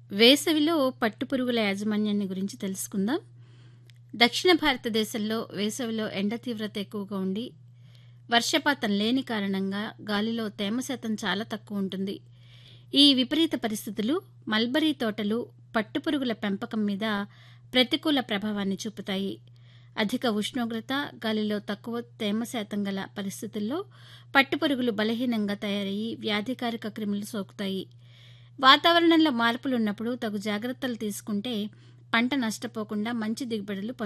వేసవిలో పట్టుపురుగుల యాజమాన్యాన్ని గురించి తెలుసుకుందాం దక్షిణ భారతదేశంలో వేసవిలో ఎండ తీవ్రత ఎక్కువగా ఉండి వర్షపాతం లేని కారణంగా గాలిలో తేమ శాతం చాలా తక్కువ ఉంటుంది ఈ విపరీత పరిస్థితులు మల్బరీ తోటలు పట్టుపురుగుల పెంపకం మీద ప్రతికూల ప్రభావాన్ని చూపుతాయి అధిక ఉష్ణోగ్రత గాలిలో తక్కువ తేమ శాతం గల పరిస్థితుల్లో పట్టుపురుగులు బలహీనంగా తయారయ్యి వ్యాధికారక క్రిములు సోకుతాయి వాతావరణంలో మార్పులున్నప్పుడు తగు జాగ్రత్తలు తీసుకుంటే పంట నష్టపోకుండా మంచి దిగుబడులు